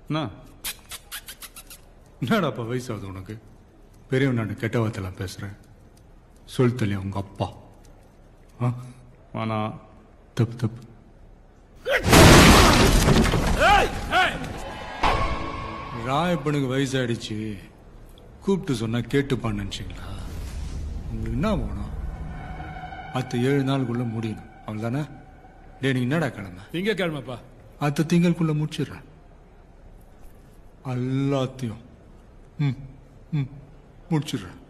என்ன என்னடாப்பா வயசாகுது உனக்கு பெரியவன் நான் கெட்ட வார்த்தைலாம் பேசுகிறேன் சொல் தள்ளி உங்க அப்பா ஆ வேணா தப்பு தப்பு ராயப்பனுக்கு வயசாயிடுச்சு கூப்பிட்டு சொன்னா கேட்டுப்பான்னு நினச்சிங்களா உங்களுக்கு என்ன வேணும் அத்த ஏழு நாளுக்குள்ள முடியணும் அவ்வளோதானே டே நீ என்னடா கிழமை திங்கக்கிழமைப்பா அத்த திங்களுக்குள்ள முடிச்சிடுறேன் எல்லாத்தையும் ம் ம் முடிச்சிடுறேன்